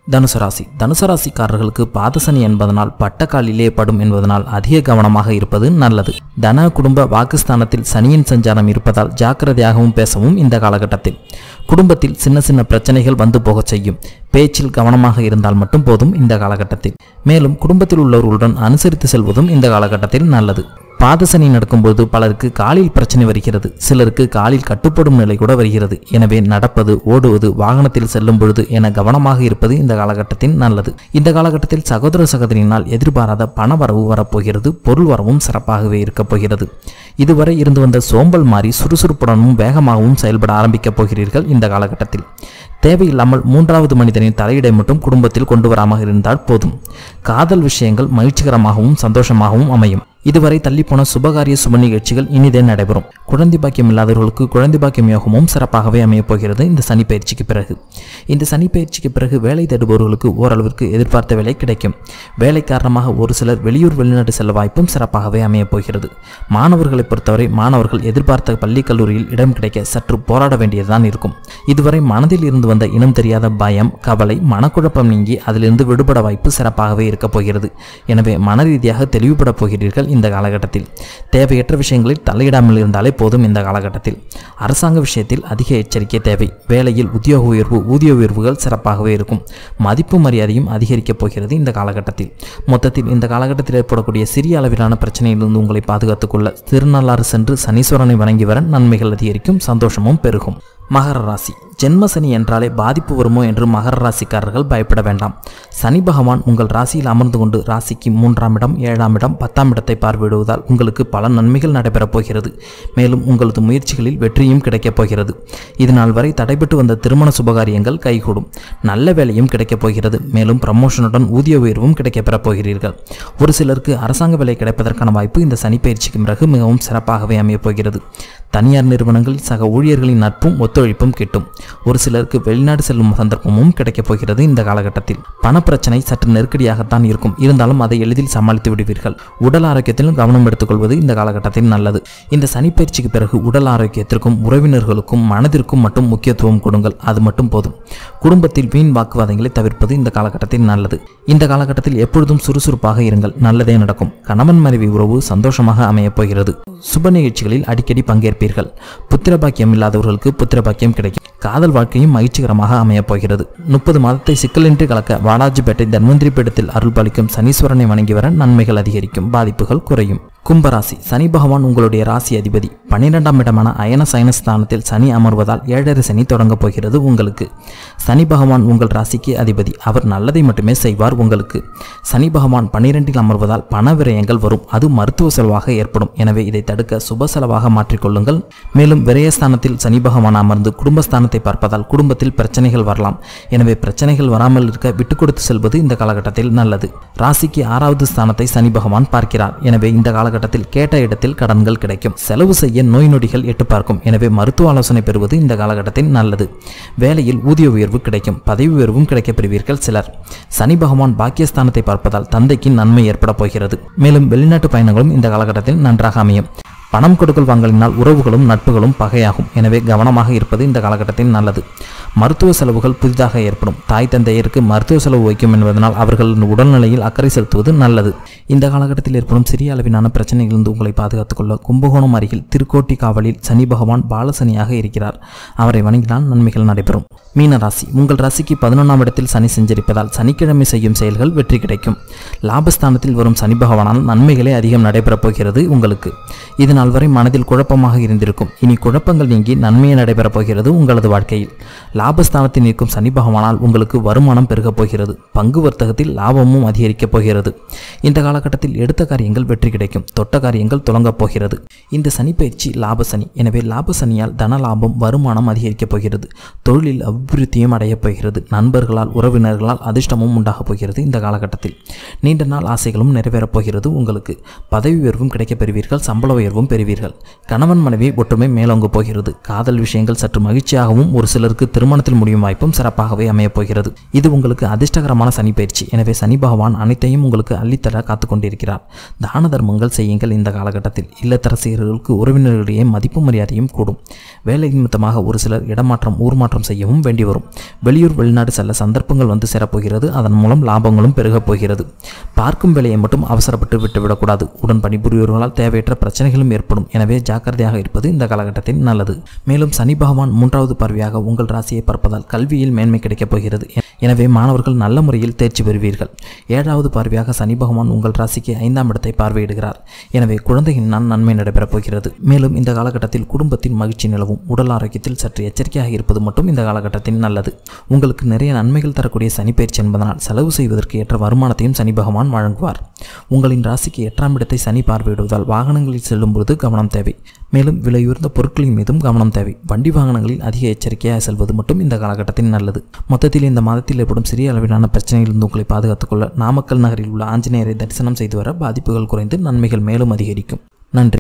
தனுசு ராசி தனுசு ராசிக்காரர்களுக்கு பாதசனி என்பதனால் பட்டக்காலிலே படும் என்பதனால் அதிக கவனமாக இருப்பது நல்லது தன குடும்ப வாக்குஸ்தானத்தில் சனியின் சஞ்சாரம் இருப்பதால் ஜாக்கிரதையாகவும் பேசவும் இந்த காலகட்டத்தில் குடும்பத்தில் சின்ன சின்ன பிரச்சனைகள் வந்து போகச் செய்யும் பேச்சில் கவனமாக இருந்தால் மட்டும் போதும் இந்த காலகட்டத்தில் மேலும் குடும்பத்தில் உள்ளவர்களுடன் அனுசரித்து செல்வதும் இந்த காலகட்டத்தில் நல்லது பாதசனி நடக்கும்போது பலருக்கு காலில் பிரச்சனை வருகிறது சிலருக்கு காலில் கட்டுப்படும் நிலை கூட வருகிறது எனவே நடப்பது ஓடுவது வாகனத்தில் செல்லும் பொழுது என கவனமாக இருப்பது இந்த காலகட்டத்தின் நல்லது இந்த காலகட்டத்தில் சகோதர சகோதரியினால் எதிர்பாராத பண வரவு வரப்போகிறது பொருள் வரவும் சிறப்பாகவே இருக்கப் போகிறது இதுவரை இருந்து வந்த சோம்பல் மாறி சுறுசுறுப்புடனும் வேகமாகவும் செயல்பட ஆரம்பிக்கப் போகிறீர்கள் இந்த காலகட்டத்தில் தேவையில்லாமல் மூன்றாவது மனிதனின் தலையீடை மட்டும் குடும்பத்தில் கொண்டு வராமல் இருந்தால் போதும் காதல் விஷயங்கள் மகிழ்ச்சிகரமாகவும் சந்தோஷமாகவும் அமையும் இதுவரை தள்ளிப்போன சுபகாரிய சுப நிகழ்ச்சிகள் இனிதே நடைபெறும் குழந்தை பாக்கியம் இல்லாதவர்களுக்கு குழந்தை பாக்கியம் யோகமும் சிறப்பாகவே அமையப் போகிறது இந்த சனி பயிற்சிக்கு பிறகு இந்த சனி பயிற்சிக்கு பிறகு வேலை தேடுபவர்களுக்கு ஓரளவிற்கு எதிர்பார்த்த வேலை கிடைக்கும் வேலை காரணமாக ஒரு சிலர் வெளியூர் வெளிநாடு செல்ல வாய்ப்பும் சிறப்பாகவே அமையப் போகிறது மாணவர்களை பொறுத்தவரை மாணவர்கள் எதிர்பார்த்த பள்ளி கல்லூரியில் இடம் கிடைக்க சற்று போராட வேண்டியதுதான் இருக்கும் இதுவரை மனதில் இருந்து வந்த இனம் தெரியாத பயம் கவலை மனக்குழப்பம் நீங்கி அதிலிருந்து விடுபட வாய்ப்பு சிறப்பாகவே இருக்கப் போகிறது எனவே மன ரீதியாக தெளிவுபட போகிறீர்கள் இந்த காலகட்டத்தில் தேவையற்ற விஷயங்களில் தலையிடாமல் இருந்தாலே போதும் இந்த காலகட்டத்தில் அரசாங்க விஷயத்தில் அதிக எச்சரிக்கை தேவை வேலையில் உத்தியோக உயர்வு ஊதிய உயர்வுகள் சிறப்பாகவே இருக்கும் மதிப்பு மரியாதையும் அதிகரிக்கப் போகிறது இந்த காலகட்டத்தில் மொத்தத்தில் இந்த காலகட்டத்தில் ஏற்படக்கூடிய சிறிய அளவிலான பிரச்சனையிலிருந்து உங்களை பாதுகாத்துக் கொள்ள திருநள்ளாறு சென்று சனீஸ்வரனை வணங்கி வர நன்மைகள் அதிகரிக்கும் சந்தோஷமும் பெருகும் மகர ராசி ஜென்ம சனி என்றாலே பாதிப்பு வருமோ என்று மகர ராசிக்காரர்கள் பயப்பட வேண்டாம் சனி பகவான் உங்கள் ராசியில் அமர்ந்து கொண்டு ராசிக்கு மூன்றாம் இடம் ஏழாம் இடம் பத்தாம் இடத்தை பார்வையிடுவதால் உங்களுக்கு பல நன்மைகள் நடைபெறப் போகிறது மேலும் உங்களது முயற்சிகளில் வெற்றியும் கிடைக்கப் போகிறது இதனால் வரை தடைபட்டு வந்த திருமண சுபகாரியங்கள் கைகூடும் நல்ல வேலையும் கிடைக்கப் போகிறது மேலும் ப்ரமோஷனுடன் ஊதிய உயர்வும் கிடைக்கப் பெறப் போகிறீர்கள் ஒரு சிலருக்கு அரசாங்க வேலை கிடைப்பதற்கான வாய்ப்பு இந்த சனி பயிற்சிக்கு பிறகு மிகவும் சிறப்பாகவே அமையப் போகிறது தனியார் நிறுவனங்களில் சக ஊழியர்களின் நட்பும் ஒத்துழைப்பும் கிட்டும் ஒரு சிலருக்கு வெளிநாடு செல்லும் சந்தர்ப்பமும் கிடைக்கப் போகிறது இந்த காலகட்டத்தில் பணப்பிரச்சனை சற்று நெருக்கடியாகத்தான் இருக்கும் இருந்தாலும் அதை எளிதில் சமாளித்து விடுவீர்கள் உடல் ஆரோக்கியத்திலும் கவனம் எடுத்துக்கொள்வது இந்த காலகட்டத்தில் நல்லது இந்த சனிப்பயிற்சிக்கு பிறகு உடல் ஆரோக்கியத்திற்கும் உறவினர்களுக்கும் மனதிற்கும் மட்டும் முக்கியத்துவம் கொடுங்கள் அது மட்டும் போதும் குடும்பத்தில் வீண் வாக்குவாதங்களை தவிர்ப்பது இந்த காலகட்டத்தில் நல்லது இந்த காலகட்டத்தில் எப்பொழுதும் சுறுசுறுப்பாக இருங்கள் நல்லதே நடக்கும் கணவன் மனைவி உறவு சந்தோஷமாக அமையப் போகிறது சுப நிகழ்ச்சிகளில் அடிக்கடி பங்கேற்பீர்கள் புத்திர பாக்கியம் இல்லாதவர்களுக்கு புத்திர பாக்கியம் கிடைக்கும் காதல் வாழ்க்கையும் மகிழ்ச்சிகரமாக அமையப் போகிறது முப்பது மாதத்தை சிக்கலின்றி கலக்க வாடாஜிப்பேட்டை தன்வந்திரி பீடத்தில் அருள் பாலிக்கும் சனீஸ்வரனை வணங்கி வர நன்மைகள் அதிகரிக்கும் பாதிப்புகள் குறையும் கும்பராசி சனி பகவான் உங்களுடைய ராசி அதிபதி பன்னிரெண்டாம் இடமான அயன சயனஸ்தானத்தில் சனி அமர்வதால் ஏழரை சனி தொடங்கப் போகிறது உங்களுக்கு சனி பகவான் உங்கள் ராசிக்கு அதிபதி அவர் நல்லதை மட்டுமே செய்வார் உங்களுக்கு சனி பகவான் பன்னிரெண்டில் அமர்வதால் பண விரயங்கள் வரும் அது மருத்துவ செலவாக ஏற்படும் எனவே இதை தடுக்க சுப செலவாக மாற்றிக்கொள்ளுங்கள் மேலும் விரயஸ்தானத்தில் சனி பகவான் அமர்ந்து குடும்பஸ்தானத்தை பார்ப்பதால் குடும்பத்தில் பிரச்சனைகள் வரலாம் எனவே பிரச்சனைகள் வராமல் இருக்க விட்டு கொடுத்து செல்வது இந்த காலகட்டத்தில் நல்லது ராசிக்கு ஆறாவது ஸ்தானத்தை சனி பகவான் பார்க்கிறார் எனவே இந்த காலகட்டத்தில் கேட்ட இடத்தில் கடன்கள் கிடைக்கும் செலவு செய்ய நோய் நொடிகள் எட்டு பார்க்கும் எனவே மருத்துவ ஆலோசனை பெறுவது இந்த காலகட்டத்தில் நல்லது வேலையில் ஊதிய உயர்வு கிடைக்கும் பதவி உயர்வும் கிடைக்கப் பெறுவீர்கள் சிலர் சனி பகவான் பாக்கியஸ்தானத்தை பார்ப்பதால் தந்தைக்கு நன்மை ஏற்பட போகிறது மேலும் வெளிநாட்டு பயணங்களும் இந்த காலகட்டத்தில் நன்றாக அமையும் பணம் கொடுக்கல் வாங்கலினால் உறவுகளும் நட்புகளும் பகையாகும் எனவே கவனமாக இருப்பது இந்த காலகட்டத்தில் நல்லது மருத்துவ செலவுகள் புதிதாக ஏற்படும் தாய் தந்தையருக்கு மருத்துவ செலவு வைக்கும் என்பதனால் அவர்களின் உடல்நிலையில் அக்கறை செலுத்துவது நல்லது இந்த காலகட்டத்தில் ஏற்படும் சிறிய அளவிலான பிரச்சனைகளிலிருந்து உங்களை பாதுகாத்துக் கொள்ள கும்பகோணம் அருகில் திருக்கோட்டி காவலில் சனி பகவான் பாலசனியாக இருக்கிறார் அவரை வணங்கினால் நன்மைகள் நடைபெறும் மீன ராசி உங்கள் ராசிக்கு பதினொன்றாம் இடத்தில் சனி செஞ்சரிப்பதால் சனிக்கிழமை செய்யும் செயல்கள் வெற்றி கிடைக்கும் லாபஸ்தானத்தில் வரும் சனி பகவானால் நன்மைகளே அதிகம் நடைபெறப் போகிறது உங்களுக்கு இது நாள் வரை மனதில் குழப்பமாக இருந்திருக்கும் இனி குழப்பங்கள் நீங்கி நன்மையே நடைபெறப் போகிறது உங்களது வாழ்க்கையில் லாபஸ்தானத்தில் நிற்கும் சனி பகவானால் உங்களுக்கு வருமானம் பெருகப் போகிறது பங்கு வர்த்தகத்தில் லாபமும் அதிகரிக்கப் போகிறது இந்த காலகட்டத்தில் எடுத்த காரியங்கள் வெற்றி கிடைக்கும் தொட்ட காரியங்கள் தொடங்கப் போகிறது இந்த சனி பயிற்சி லாப சனி எனவே லாப சனியால் தன லாபம் வருமானம் அதிகரிக்கப் போகிறது தொழிலில் அபிவிருத்தியும் அடையப் போகிறது நண்பர்களால் உறவினர்களால் அதிர்ஷ்டமும் உண்டாகப் போகிறது இந்த காலகட்டத்தில் நீண்ட நாள் ஆசைகளும் நிறைவேறப் போகிறது உங்களுக்கு பதவி உயர்வும் கிடைக்கப் பெறுவீர்கள் சம்பள உயர்வும் நன்மைகளும் பெறுவீர்கள் கணவன் மனைவி ஒற்றுமை மேலோங்க போகிறது காதல் விஷயங்கள் சற்று மகிழ்ச்சியாகவும் ஒரு சிலருக்கு திருமணத்தில் முடியும் வாய்ப்பும் சிறப்பாகவே அமையப் போகிறது இது உங்களுக்கு அதிர்ஷ்டகரமான சனி பயிற்சி எனவே சனி பகவான் அனைத்தையும் உங்களுக்கு அள்ளித்தர காத்து கொண்டிருக்கிறார் தான தர்மங்கள் செய்யுங்கள் இந்த காலகட்டத்தில் இல்லத்தரசியர்களுக்கு உறவினர்களிடையே மதிப்பு மரியாதையும் கூடும் வேலை நிமித்தமாக ஒரு சிலர் இடமாற்றம் ஊர் மாற்றம் செய்யவும் வேண்டி வரும் வெளியூர் வெளிநாடு செல்ல சந்தர்ப்பங்கள் வந்து சேரப்போகிறது அதன் மூலம் லாபங்களும் பெருகப் போகிறது பார்க்கும் வேலையை மட்டும் அவசரப்பட்டு விட்டுவிடக்கூடாது உடன் பணிபுரியோர்களால் தேவையற்ற பிரச்சனைகளும் ஏற்படும் எனவே ஜாக்கிரதையாக இருப்பது இந்த காலகட்டத்தில் நல்லது மேலும் சனி பகவான் மூன்றாவது பார்வையாக உங்கள் ராசியை பார்ப்பதால் கல்வியில் மேன்மை கிடைக்கப் போகிறது எனவே மாணவர்கள் நல்ல முறையில் தேர்ச்சி பெறுவீர்கள் ஏழாவது பார்வையாக சனி பகவான் உங்கள் ராசிக்கு ஐந்தாம் இடத்தை பார்வையிடுகிறார் எனவே குழந்தையின் நான் நன்மை நடைபெறப் போகிறது மேலும் இந்த காலகட்டத்தில் குடும்பத்தின் மகிழ்ச்சி நிலவும் உடல் ஆரோக்கியத்தில் சற்று எச்சரிக்கையாக இருப்பது மட்டும் இந்த காலகட்டத்தில் நல்லது உங்களுக்கு நிறைய நன்மைகள் தரக்கூடிய சனி பயிற்சி என்பதனால் செலவு செய்வதற்கு ஏற்ற வருமானத்தையும் சனி பகவான் வழங்குவார் உங்களின் ராசிக்கு எட்டாம் இடத்தை சனி பார்வையிடுவதால் வாகனங்களில் செல்லும் பொழுது கவனம் தேவை மேலும் விலையுயர்ந்த பொருட்களின் மீதும் கவனம் தேவை வண்டி வாகனங்களில் அதிக எச்சரிக்கையாக செல்வது மட்டும் இந்த காலகட்டத்தில் நல்லது மொத்தத்தில் இந்த மாதத்தில் ஏற்படும் சிறிய அளவிலான பிரச்சனைகளிலிருந்து உங்களை பாதுகாத்துக்கொள்ள நாமக்கல் நகரில் உள்ள ஆஞ்சநேயரை தரிசனம் செய்து வர பாதிப்புகள் குறைந்து நன்மைகள் மேலும் அதிகரிக்கும் நன்றி